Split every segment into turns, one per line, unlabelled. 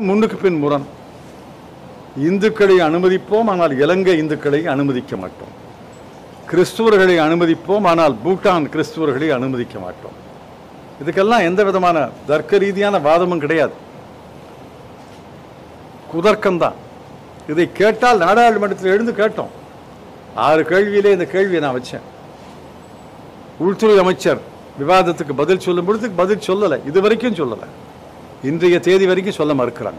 முன்னுக்கு பின் முரண் இந்துக்களை அனுமதிப்போம் ஆனால் இலங்கை இந்துக்களை அனுமதிக்க மாட்டோம் கிறிஸ்துவர்களை அனுமதிப்போம் ஆனால் பூட்டான் கிறிஸ்துவர்களை அனுமதிக்க மாட்டோம் இதுக்கெல்லாம் எந்த விதமான தர்க்க ரீதியான வாதமும் கிடையாது குதர்க்கம்தான் இதை கேட்டால் நாடாளுமன்றத்தில் எழுந்து கேட்டோம் ஆறு கேள்வியிலே இந்த கேள்வியை நான் வச்சேன் உள்துறை அமைச்சர் விவாதத்துக்கு பதில் சொல்லும் பொழுது பதில் சொல்லலை இது வரைக்கும் சொல்லலை இன்றைய தேதி வரைக்கும் சொல்ல மறுக்கிறாங்க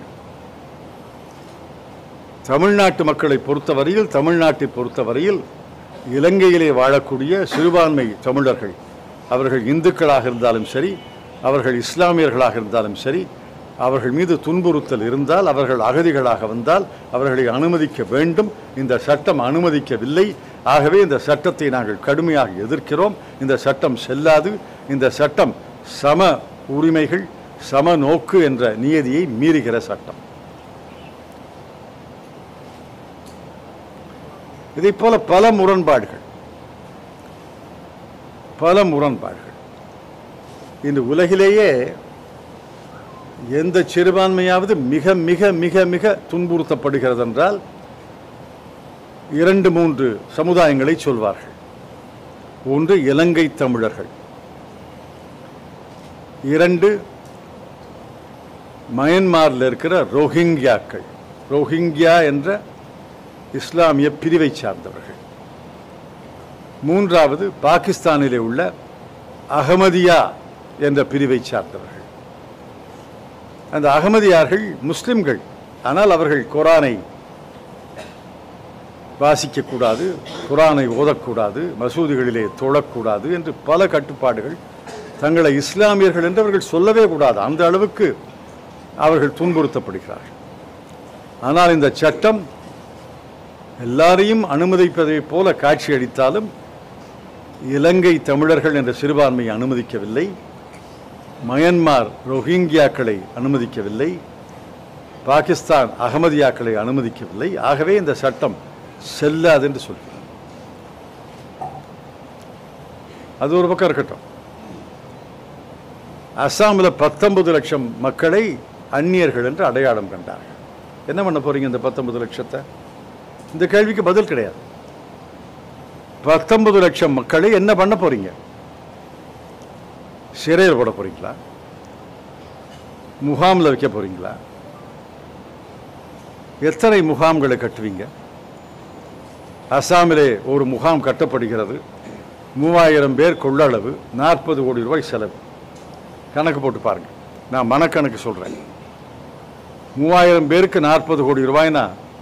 தமிழ்நாட்டு மக்களை பொறுத்தவரையில் தமிழ்நாட்டை பொறுத்தவரையில் இலங்கையிலே வாழக்கூடிய சிறுபான்மை தமிழர்கள் அவர்கள் இந்துக்களாக இருந்தாலும் சரி அவர்கள் இஸ்லாமியர்களாக இருந்தாலும் சரி அவர்கள் மீது துன்புறுத்தல் இருந்தால் அவர்கள் அகதிகளாக வந்தால் அவர்களை அனுமதிக்க வேண்டும் இந்த சட்டம் அனுமதிக்கவில்லை ஆகவே இந்த சட்டத்தை நாங்கள் கடுமையாக எதிர்க்கிறோம் இந்த சட்டம் செல்லாது இந்த சட்டம் சம உரிமைகள் சம நோக்கு என்ற நியதியை மீறுகிற சட்டம் இதைப் போல பல முரண்பாடுகள் பல முரண்பாடுகள் இந்த உலகிலேயே எந்த சிறுபான்மையாவது மிக மிக மிக மிக துன்புறுத்தப்படுகிறது என்றால் இரண்டு மூன்று சமுதாயங்களை சொல்வார்கள் ஒன்று இலங்கை தமிழர்கள் இரண்டு மயன்மாரில் இருக்கிற ரோஹிங்கியாக்கள் ரோஹிங்கியா என்ற இஸ்லாமிய பிரிவை சார்ந்தவர்கள் மூன்றாவது பாகிஸ்தானிலே உள்ள அகமதியா என்ற பிரிவை சார்ந்தவர்கள் அந்த அகமதியார்கள் முஸ்லிம்கள் ஆனால் அவர்கள் குரானை வாசிக்கக்கூடாது குரானை ஓதக்கூடாது மசூதிகளிலே தொழக்கூடாது என்று பல கட்டுப்பாடுகள் தங்களை இஸ்லாமியர்கள் என்று அவர்கள் சொல்லவே கூடாது அந்த அளவுக்கு அவர்கள் துன்புறுத்தப்படுகிறார்கள் ஆனால் இந்த சட்டம் எல்லாரையும் அனுமதிப்பதைப் போல காட்சியளித்தாலும் இலங்கை தமிழர்கள் என்ற சிறுபான்மையை அனுமதிக்கவில்லை மயன்மார் ரோஹிங்கியாக்களை அனுமதிக்கவில்லை பாகிஸ்தான் அகமதியாக்களை அனுமதிக்கவில்லை ஆகவே இந்த சட்டம் செல்லாது என்று சொல்கிறார் அது ஒரு பக்கம் இருக்கட்டும் அஸ்ஸாமில் பத்தொன்பது லட்சம் மக்களை அந்நியர்கள் என்று அடையாளம் கண்டார்கள் என்ன பண்ண போறீங்க இந்த பத்தொன்பது லட்சத்தை இந்த கேள்விக்கு பதில் கிடையாது பத்தொன்பது லட்சம் மக்களை என்ன பண்ண போறீங்க சிறையில் போட போறீங்களா முகாமில் வைக்க போறீங்களா எத்தனை முகாம்களை கட்டுவீங்க அசாமிலே ஒரு முகாம் கட்டப்படுகிறது மூவாயிரம் பேர் கொள்ளளவு நாற்பது கோடி ரூபாய் செலவு கணக்கு போட்டு பாருங்க நான் மனக்கணக்கு சொல்றேன் மூவாயிரம் பேருக்கு நாற்பது கோடி ரூபாய்னா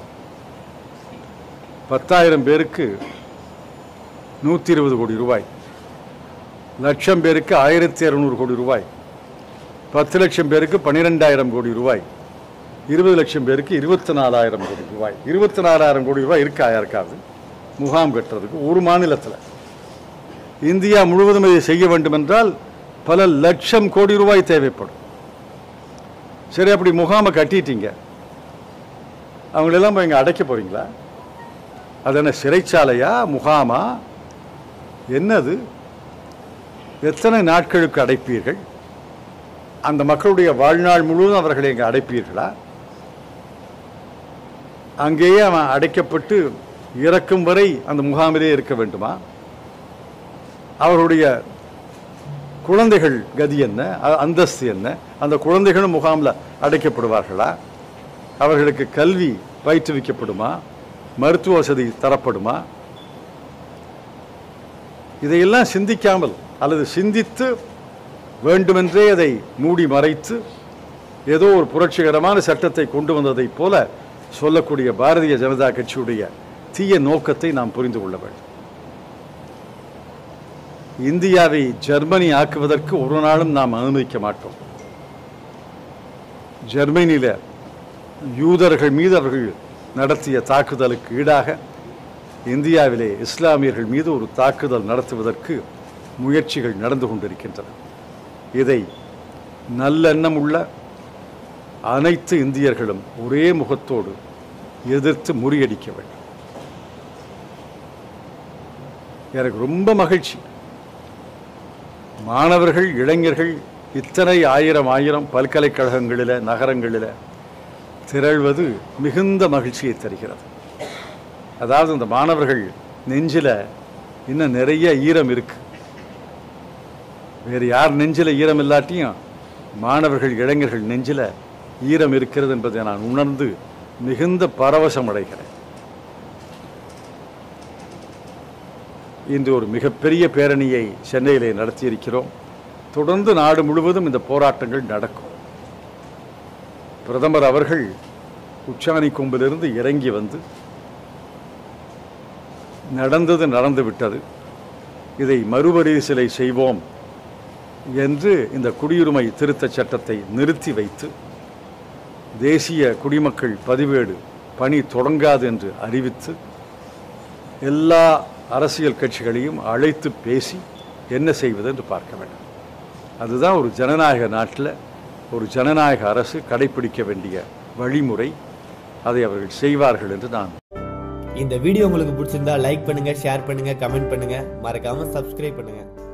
பத்தாயிரம் பேருக்கு நூற்றி இருபது கோடி ரூபாய் லட்சம் பேருக்கு ஆயிரத்தி இரநூறு கோடி ரூபாய் பத்து லட்சம் பேருக்கு பன்னிரெண்டாயிரம் கோடி ரூபாய் இருபது லட்சம் பேருக்கு இருபத்தி நாலாயிரம் கோடி ரூபாய் இருபத்தி நாலாயிரம் கோடி ரூபாய் இருக்கா யாருக்காவது முகாம் கட்டுறதுக்கு ஒரு மாநிலத்தில் இந்தியா முழுவதும் இதை செய்ய வேண்டும் என்றால் பல லட்சம் கோடி ரூபாய் தேவைப்படும் சரி அப்படி முகாமை கட்டிட்டீங்க அவங்களெல்லாம் போய் இங்கே அடைக்க போறீங்களா அது என்ன சிறைச்சாலையா முகாமா என்னது எத்தனை நாட்களுக்கு அடைப்பீர்கள் அந்த மக்களுடைய வாழ்நாள் முழுவதும் அவர்களை இங்கே அடைப்பீர்களா அங்கேயே அவன் அடைக்கப்பட்டு இறக்கும் வரை அந்த முகாமிலே இருக்க வேண்டுமா அவருடைய குழந்தைகள் கதி என்ன அ- அந்தஸ்து என்ன அந்த குழந்தைகளும் முகாமில் அடைக்கப்படுவார்களா அவர்களுக்கு கல்வி பயிற்றுவிக்கப்படுமா மருத்துவ வசதி தரப்படுமா இதையெல்லாம் சிந்திக்காமல் அல்லது சிந்தித்து வேண்டுமென்றே அதை மூடி மறைத்து ஏதோ ஒரு புரட்சிகரமான சட்டத்தை கொண்டு வந்ததைப் போல சொல்லக்கூடிய பாரதிய ஜனதா கட்சியுடைய தீய நோக்கத்தை நாம் புரிந்து கொள்ள வேண்டும் இந்தியாவை ஜெர்மனி ஆக்குவதற்கு ஒரு நாளும் நாம் அனுமதிக்க மாட்டோம் ஜெர்மனியில யூதர்கள் மீது அவர்கள் நடத்திய தாக்குதலுக்கு ஈடாக இந்தியாவிலே இஸ்லாமியர்கள் மீது ஒரு தாக்குதல் நடத்துவதற்கு முயற்சிகள் நடந்து கொண்டிருக்கின்றன இதை நல்லெண்ணம் உள்ள அனைத்து இந்தியர்களும் ஒரே முகத்தோடு எதிர்த்து முறியடிக்க வேண்டும் எனக்கு ரொம்ப மகிழ்ச்சி மாணவர்கள் இளைஞர்கள் இத்தனை ஆயிரம் ஆயிரம் பல்கலைக்கழகங்களில் நகரங்களில் திரள்வது மிகுந்த மகிழ்ச்சியை தருகிறது அதாவது இந்த மாணவர்கள் நெஞ்சில இன்னும் நிறைய ஈரம் இருக்கு வேறு யார் நெஞ்சில ஈரம் இல்லாட்டியும் மாணவர்கள் இளைஞர்கள் நெஞ்சில ஈரம் இருக்கிறது என்பதை நான் உணர்ந்து மிகுந்த பரவசம் அடைகிறேன் இன்று ஒரு மிகப்பெரிய பேரணியை சென்னையிலே நடத்தியிருக்கிறோம் தொடர்ந்து நாடு முழுவதும் இந்த போராட்டங்கள் நடக்கும் பிரதமர் அவர்கள் உச்சாணி கொம்பிலிருந்து இறங்கி வந்து நடந்தது நடந்து விட்டது இதை மறுபரிசீலை செய்வோம் என்று இந்த குடியுரிமை திருத்தச் சட்டத்தை நிறுத்தி வைத்து தேசிய குடிமக்கள் பதிவேடு பணி தொடங்காது என்று அறிவித்து எல்லா அரசியல் கட்சிகளையும் அழைத்து பேசி என்ன செய்வது என்று பார்க்க வேண்டும் அதுதான் ஒரு ஜனநாயக நாட்டில் ஒரு ஜனநாயக அரசு கடைபிடிக்க வேண்டிய வழிமுறை அதை அவர்கள் செய்வார்கள் என்று நான்
இந்த வீடியோ உங்களுக்கு பிடிச்சிருந்தா லைக் பண்ணுங்க ஷேர் பண்ணுங்க கமெண்ட் பண்ணுங்க மறக்காம சப்ஸ்கிரைப் பண்ணுங்க